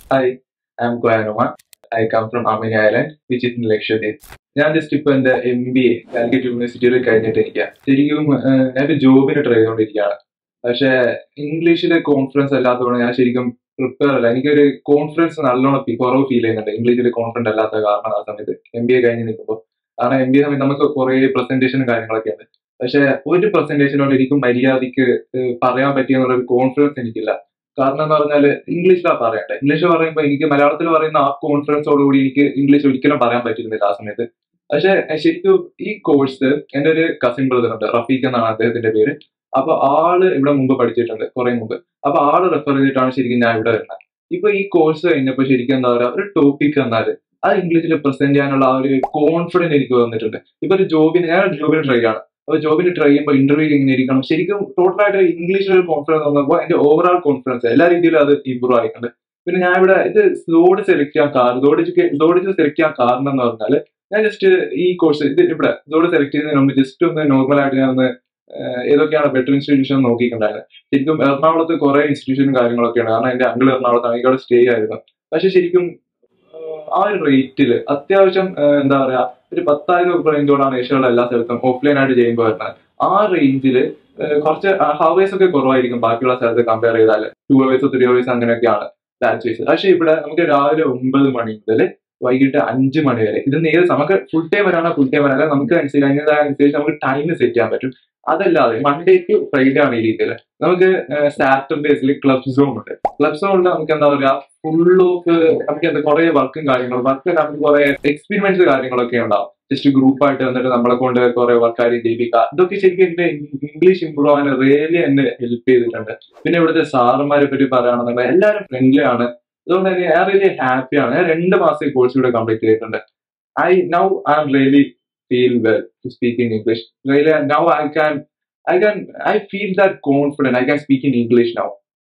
hi I am Koyanuman I come from Amini island which is in Lakshadweep ഞാൻ just ഇപ്പൊ എന്റെ M B A Calicut യൂണിവേഴ്സിറ്റിയിൽ കഴിഞ്ഞിട്ട് ഇരിക്കുക ശരിക്കും ഏഹ്, ഞാനൊരു ജോബിന് ട്രൈ ചെയ്തുകൊണ്ടിരിക്കുകയാണ് പക്ഷെ ഇംഗ്ലീഷിൽ കോൺഫിഡൻസ് അല്ലാത്തതുകൊണ്ട് ഞാൻ ശരിക്കും പ്രിപ്പയർ അല്ല എനിക്കൊരു കോൺഫിഡൻസ് നല്ലോണം ഫീ- കുറവ് ഫീൽ ചെയ്യുന്നുണ്ട് ഇംഗ്ലീഷിൽ കോൺഫിഡന്റ് അല്ലാത്ത കാരണം ആ സമയത്ത് എം ബി എ കഴിഞ്ഞ് നിൽക്കുമ്പോൾ കാരണം എം ബി എ സമയത്ത് നമുക്ക് കുറെ പ്രസന്റേഷനും കാര്യങ്ങളൊക്കെ ഉണ്ട് പക്ഷെ ഒരു പ്രസന്റേഷനോട് എനിക്ക് മര്യാദയ്ക്ക് ഏഹ്, പറയാൻ പറ്റിയെന്നുള്ള ഒരു കോൺഫിഡൻസ് എനിക്കില്ല കാരണം എന്ന് പറഞ്ഞാല് ഇംഗ്ലീഷിലാണ് പറയട്ടെ ഇംഗ്ലീഷ് പറയുമ്പോൾ എനിക്ക് മലയാളത്തിൽ പറയുന്ന ആ കോൺഫിഡൻസോടുകൂടി എനിക്ക് ഇംഗ്ലീഷ് ഒരിക്കലും പറയാൻ പറ്റുന്നില്ല ആ സമയത്ത് പക്ഷെ എഹ്, ശരിക്കും ഈ കോഴ്സ് എന്റെ ഒരു കസിൻ ബ്രദർ ഉണ്ട് റഫീഖ് എന്നാണ് അദ്ദേഹത്തിന്റെ പേര് അപ്പൊ ആള് ഇവിടെ മുമ്പ് പഠിച്ചിട്ടുണ്ട് കുറെ മുമ്പ് അപ്പൊ ആള് റെഫർ ചെയ്തിട്ടാണ് ശരിക്കും ഞാൻ ഇവിടെ വരുന്നത് ഇപ്പൊ ഈ കോഴ്സ് കഴിഞ്ഞപ്പോ ശരിക്കും എന്താ പറയാ ഒരു ടോപ്പിക് എന്നാൽ അത് ഇംഗ്ലീഷിൽ പ്രസന്റ് ചെയ്യാനുള്ള ആ ഒരു കോൺഫിഡൻസ് എനിക്ക് വന്നിട്ടുണ്ട് ഇപ്പൊ ഒരു ജോബിന് ഞാൻ ഒരു ജോബിന് ട്രൈ ആണ് അപ്പൊ ജോബിന് ട്രൈ ചെയ്യുമ്പോൾ ഇന്റർവ്യൂ ഇങ്ങനെ ഇരിക്കണം ശരിക്കും ടോട്ടൽ ആയിട്ട് ഇംഗ്ലീഷിൽ ഒരു കോൺഫിഡൻസ് വന്നപ്പോൾ എന്റെ ഓവറോൾ കോൺഫിഡൻസ് എല്ലാ രീതിയിലും അത് ഇമ്പ്രൂവ് ആയിട്ടുണ്ട് പിന്നെ ഞാൻ ഇവിടെ ഇത് സോഡ് സെലക്ട് ചെയ്യാൻ കാരണം സോഡിച്ച് സെലക്ട് ചെയ്യാൻ കാരണം എന്ന് പറഞ്ഞാല് ഞാൻ ജസ്റ്റ് ഈ കോഴ്സ് ഇത് ഇവിടെ സോഡ് സെലക്ട് ചെയ്യുന്നതിന് മുമ്പ് ജസ്റ്റ് ഒന്ന് നോർമൽ ആയിട്ട് ഞാൻ ഒന്ന് ഏഹ്, ഏതൊക്കെയാണ് ബെറ്റർ ഇൻസ്റ്റിറ്റ്യൂഷൻ നോക്കിയിട്ടുണ്ടായിരുന്നത് ശരിക്കും എറണാകുളത്ത് കുറെ ഇൻസ്റ്റിറ്റ്യൂഷനും കാര്യങ്ങളൊക്കെയാണ് കാരണം എന്റെ അങ്കിൾ എറണാകുളത്താണ് എനിക്ക് അവിടെ സ്റ്റേ ആയിരുന്നു പക്ഷെ ശരിക്കും ഏഹ്, ആ ഒരു റേറ്റില് അത്യാവശ്യം ഏഹ്, എന്താ പറയാ ഒരു പത്തായിരം രൂപ റേഞ്ചോടാണ് ഏഷ്യയുള്ള എല്ലാ സ്ഥലത്തും ഓഫ്ലൈൻ ആയിട്ട് ചെയ്യുമ്പോൾ വരുന്നത് ആ റേഞ്ചിൽ കുറച്ച് ഹവേഴ്സ് ഒക്കെ കുറവായിരിക്കും ബാക്കിയുള്ള സ്ഥലത്ത് കമ്പയർ ചെയ്താൽ ടു ഹവേഴ്സ് ത്രീ ഹവേഴ്സ് അങ്ങനെയൊക്കെയാണ് ബാച്ച് വൈസ് പക്ഷെ ഇവിടെ നമുക്ക് രാവിലെ ഒമ്പത് മണി മുതൽ വൈകിട്ട് അഞ്ച് മണി വരെ ഇത് നേരെ നമുക്ക് ഫുൾ ടൈം വരാണോ ഫുൾ ടൈം വരാതെ നമുക്ക് അനുസരിച്ച് അതിൻ്റെതായ അനുസരിച്ച് നമുക്ക് ടൈം സെറ്റ് ചെയ്യാൻ പറ്റും അതല്ലാതെ മൺഡേ ടു ഫ്രൈഡേ ആണ് ഈ രീതിയിൽ നമുക്ക് സാറ്റർഡേസിൽ ക്ലബ് സോൺ ഉണ്ട് ക്ലബ് സോണിൽ നമുക്ക് എന്താ പറയാ ഫുൾ ഓഫ് നമുക്ക് എന്താ കുറെ വർക്കും കാര്യങ്ങളും വർക്ക് നമുക്ക് കുറെ എക്സ്പീരിമെന്റ്സ് കാര്യങ്ങളൊക്കെ ഉണ്ടാവും ജസ്റ്റ് ഗ്രൂപ്പായിട്ട് വന്നിട്ട് നമ്മളെ കൊണ്ട് കുറെ വർക്കാരി ചെയ്യിപ്പിക്കുക ഇതൊക്കെ ശരിക്കും എന്റെ ഇംഗ്ലീഷ് ഇമ്പ്രൂവ് ആവാൻ റിയലി എന്നെ ഹെൽപ്പ് ചെയ്തിട്ടുണ്ട് പിന്നെ ഇവിടുത്തെ സാറുമാരെ പറ്റി പറയുകയാണെന്നുണ്ടെങ്കിൽ എല്ലാവരും ഫ്രണ്ട്ലി ആണ് അതുകൊണ്ട് തന്നെ ഞാൻ റിയലി ഹാപ്പിയാണ് ഞാൻ രണ്ട് മാസം ഈ കോഴ്സ് ഇവിടെ കംപ്ലീറ്റ് ചെയ്തിട്ടുണ്ട് I now I am really feel well to speak in English really now I can I can I feel that confident I can speak in English now